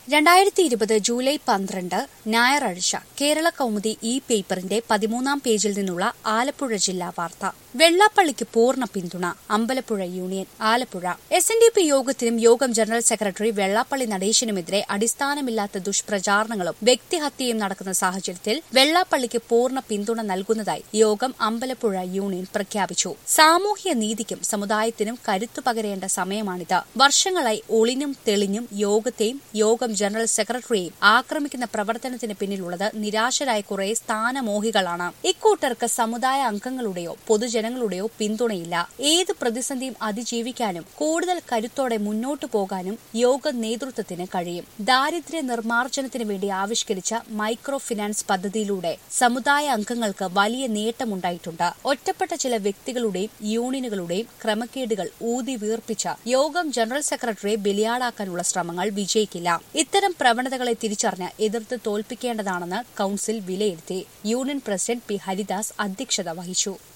രണ്ടായിരത്തി ഇരുപത് ജൂലൈ പന്ത്രണ്ട് ഞായറാഴ്ച കേരള കൗമുദി ഈ പേപ്പറിന്റെ പതിമൂന്നാം പേജിൽ നിന്നുള്ള ആലപ്പുഴ ജില്ലാ വാർത്ത വെള്ളാപ്പള്ളിക്ക് പൂർണ്ണ പിന്തുണ Ambalappuzha union Alappuzha S N D P യോഗത്തിനും യോഗം ജനറൽ സെക്രട്ടറി വെള്ളാപ്പള്ളി നടേശനുമെതിരെ അടിസ്ഥാനമില്ലാത്ത ദുഷ്പ്രചാരണങ്ങളും വ്യക്തിഹത്യയും നടക്കുന്ന സാഹചര്യത്തിൽ വെള്ളാപ്പള്ളിക്ക് പൂർണ്ണ പിന്തുണ നൽകുന്നതായി യോഗം അമ്പലപ്പുഴ യൂണിയൻ പ്രഖ്യാപിച്ചു സാമൂഹ്യ നീതിക്കും സമുദായത്തിനും കരുത്തു പകരേണ്ട സമയമാണിത് വർഷങ്ങളായി ഒളിഞ്ഞും തെളിഞ്ഞും യോഗത്തെയും യോഗം ജനറൽ സെക്രട്ടറിയെയും ആക്രമിക്കുന്ന പ്രവർത്തനത്തിന് പിന്നിലുള്ളത് നിരാശരായ കുറെ സ്ഥാനമോഹികളാണ് ഇക്കൂട്ടർക്ക് സമുദായ അംഗങ്ങളുടെയോ പൊതുജനങ്ങളുടെയോ പിന്തുണയില്ല ഏത് പ്രതിസന്ധിയും അതിജീവിക്കാനും കൂടുതൽ കരുത്തോടെ മുന്നോട്ടു പോകാനും യോഗ നേതൃത്വത്തിന് കഴിയും ദാരിദ്ര്യ നിർമ്മാർജ്ജനത്തിന് വേണ്ടി ആവിഷ്കരിച്ച മൈക്രോ ഫിനാൻസ് പദ്ധതിയിലൂടെ സമുദായ അംഗങ്ങൾക്ക് വലിയ നേട്ടമുണ്ടായിട്ടുണ്ട് ഒറ്റപ്പെട്ട ചില വ്യക്തികളുടെയും യൂണിയനുകളുടെയും ക്രമക്കേടുകൾ ഊതി വീർപ്പിച്ച യോഗം ജനറൽ സെക്രട്ടറിയെ ബലിയാടാക്കാനുള്ള ശ്രമങ്ങൾ വിജയിക്കില്ല ഇത്തരം പ്രവണതകളെ തിരിച്ചറിഞ്ഞ് എതിർത്ത് തോൽപ്പിക്കേണ്ടതാണെന്ന് കൌൺസിൽ വിലയിരുത്തി യൂണിയൻ പ്രസിഡന്റ് പി ഹരിദാസ് അധ്യക്ഷത വഹിച്ചു